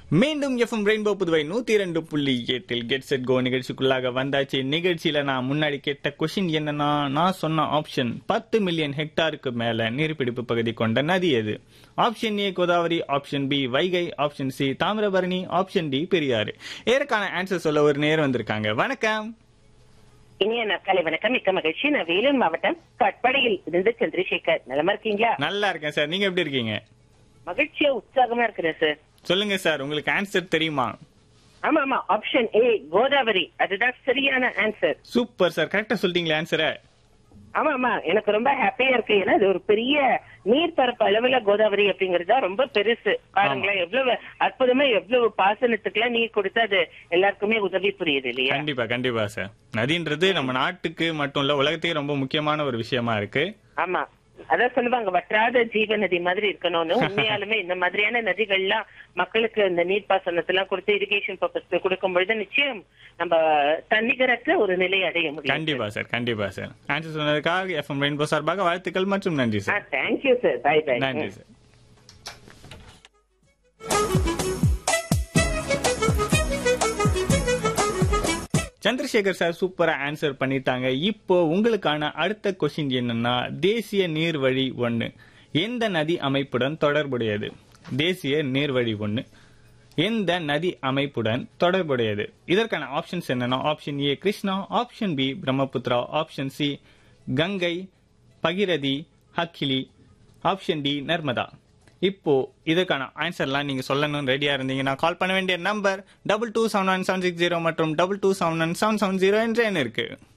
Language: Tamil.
மீண்டும் எஃப்எம் ரெயின்போ புதுவை நூத்தி இரண்டு புள்ளி எட்டில் கெட் செட் கோ நிகழ்ச்சிக்குள்ளாக வந்தாச்சு நிகழ்ச்சியில நான் முன்னாடி கேட்ட கொஷின் என்னன்னா நான் சொன்ன ஆப்ஷன் பத்து மில்லியன் ஹெக்டாருக்கு மேல நீர்பிடிப்பு பகுதி கொண்ட நதி எது option A Godavari option B Vaigai option C Thamirabarani option D Periyar ஏற்கான ஆன்சர் சொல்ல ஒரு நேரம் வந்திருக்காங்க வணக்கம் இனிய நாட்காலை வணக்கம் மிக்க மகிழ்ச்சி நான் வேலூர் மாவட்டம் கட்படையில் இருந்து சந்திரசேகர் நலமா இருக்கீங்களா நல்லா இருக்கேன் சார் நீங்க எப்படி இருக்கீங்க மகிழ்ச்சியா உற்சாகமா இருக்கிறேன் சார் சொல்லுங்க சார் உங்களுக்கு ஆன்சர் தெரியுமா ஆமா ஆமா ஆப்ஷன் ஏ கோதாவரி அதுதான் சரியான ஆன்சர் சூப்பர் சார் கரெக்டா சொல்லிட்டீங்களா ஆன்சரை ஆமா ஆமா எனக்கு ரொம்ப ஹாப்பியா இருக்கு ஏன்னா இது ஒரு பெரிய நீர்ப்பரப்பு அளவுல கோதாவரி அப்படிங்கறது தான் ரொம்ப பெருசு பாருங்களேன் எவ்வளவு அற்புதமா எவ்வளவு பாசனத்துக்குலாம் நீர் கொடுத்து அது எல்லாருக்குமே உதவி புரியுது இல்லையா கண்டிப்பா கண்டிப்பா சார் நதின்றது நம்ம நாட்டுக்கு மட்டும் இல்ல உலகத்தையே ரொம்ப முக்கியமான ஒரு விஷயமா இருக்கு ஆமா அதான் சொல்லுவாங்க வற்றாத ஜீவ நதி மாதிரி இருக்கணும்னு உண்மையாலுமே இந்த மாதிரியான நதிகள்லாம் மக்களுக்கு இந்த நீர்ப்பாசனத்தெல்லாம் கொடுத்து இரிகேஷன் பர்பஸ்க்கு கொடுக்கும் பொழுது நிச்சயம் நம்ம தன்னிகரற்ற ஒரு நிலை அடைய முடியும் கண்டிப்பா சார் கண்டிப்பா சார் ஆன்சர் சொன்னதுக்காக எஃப்எம் ரெயின்போ சார்பாக வாழ்த்துக்கள் மற்றும் நன்றி sir thank you sir bye bye நன்றி சார் சந்திரசேகர் சார் சூப்பரா ஆன்சர் பண்ணிட்டாங்க இப்போ உங்களுக்கான அடுத்த கொஸ்டின் என்னன்னா தேசிய நீர்வழி ஒண்ணு எந்த நதி அமைப்புடன் தொடர்புடையது தேசிய நீர்வழி ஒண்ணு எந்த நதி அமைப்புடன் தொடர்புடையது இதற்கான ஆப்ஷன்ஸ் என்னன்னா option A Krishna option B Brahmaputra option C Ganga Bhagirathi ஹக்கிலி ஆப்ஷன் டி நர்மதா இப்போ இதற்கான ஆன்சர்லாம் நீங்க சொல்லணும்னு ரெடியா இருந்தீங்கன்னா கால் பண்ண வேண்டிய number double two seven one seven six zero மற்றும் double two seven one seven seven zero என்ற எண் இருக்கு